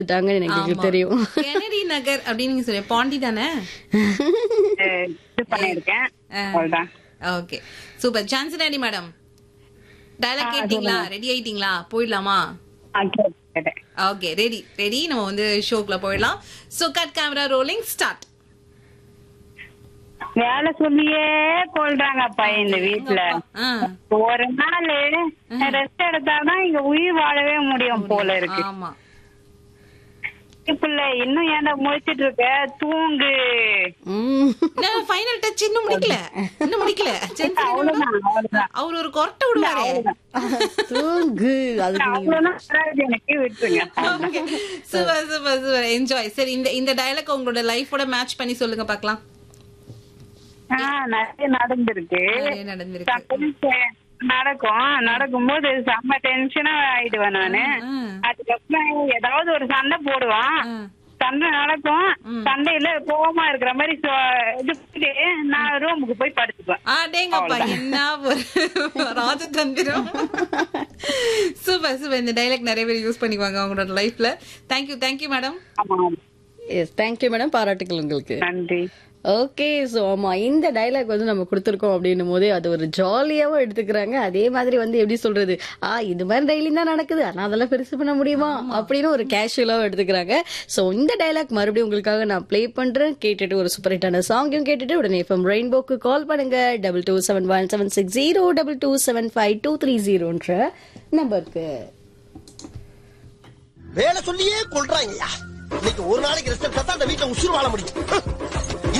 விட்டாங்கன்னு எனக்கு ஆமா. தெரியும் கெனடி நகர் அப்படின்னு நீங்க சொல்லுங்க பாண்டி தானே அஹ் இது பண்ணிருக்கேன் அவ்வளவுதான் ஓகே சூப்பர் சான்சனாடி மேடம் டயலாக் கேட்டீங்களா ரெடி ஆயிட்டீங்களா போயிடலாமா ஆ, கேட்டேன், கேட்டேன். ஓகே ரெடி ரெடி நம்ம வந்து ஷோக்குள்ள போயிடலாம் so cut camera rolling start வேலை சொல்லியே கொள்றாங்கப்பா இந்த வீட்டுல ஒரு நாள் ரெஸ்ட் எடுத்தாதான் இங்க உயிர் வாழவே முடியும் போல இருக்கு ஆமா பிள்ளை இன்னும் ஏன்டா முடிச்சிட்டு இருக்க தூங்கு உம். ஃபைனல் டச் இன்னும் முடிக்கல இன்னும் முடிக்கல சான்சனாடி அவ்வளவுதான் மேடம் அவ்வளவுதான் அவர் ஒரு கொரட்டை விடுவாரு தூங்கு அதுக்கு நீங்க- அவ்வளவுதான் வராது எனக்கு விட்டுருங்க சூப்பர் சூப்பர் சூப்பர் என்ஜாய் சரி இந்த இந்த டயலாக் உங்களோட லைஃபோட மேட்ச் பண்ணி சொல்லுங்க பார்க்கலாம் ஆஹ் நிறைய நடந்திருக்கு நிறைய நடந்திருக்கு. Sometimes நடக்கும் நடக்கும்போது செம்ம டென்ஷனா ஆயிடுவேன் நானு ஆ. அதுக்கப்புறம் ஏதாவது ஒரு சண்டை போடுவான் ஆ. சண்டை நடக்கும் சண்டையில கோவமா இருக்கிற மாதிரி சொ- இது பண்ணிட்டு நான் ரூமுக்கு போய் படுத்துப்பேன் அடேங்கப்பா என்ன ஒரு ராஜதந்திரம் சூப்பர் சூப்பர் இந்த டைலாக் நிறைய பேர் யூஸ் பண்ணிக்குவாங்க அவங்களோட லைஃப்ல தேங்க்யூ தேங்க்யூ மேடம் ஆமா எஸ் தேங்க்யூ மேடம் பாராட்டுகள் உங்களுக்கு நன்றி ஓகே ஸோ ஆமா இந்த டைலாக் வந்து நம்ம கொடுத்துருக்கோம் அப்படின்னும் போதே அது ஒரு ஜாலியாவும் எடுத்துக்கிறாங்க அதே மாதிரி வந்து எப்படி சொல்றது ஆ இது மாதிரி டெய்லியும் தான் நடக்குது ஆனா அதெல்லாம் பெருசு பண்ண முடியுமா அப்படின்னு ஒரு கேஷுவலாவும் எடுத்துக்கிறாங்க ஸோ இந்த டைலாக் மறுபடியும் உங்களுக்காக நான் ப்ளே பண்றேன் கேட்டுட்டு ஒரு சூப்பர் ஹிட்டான சாங்கையும் கேட்டுட்டு உடனே எஃப்எம் ரெயின்போக்கு கால் பண்ணுங்க double two seven one seven six zero double two seven five two three ஜீரோன்ற நம்பருக்கு வேலை சொல்லியே கொள்றாங்கய்யா இன்னைக்கு ஒரு நாளைக்கு ரெஸ்ட் எடுத்தா தான் அந்த வீட்டுல உசுறு வாழ முடியும்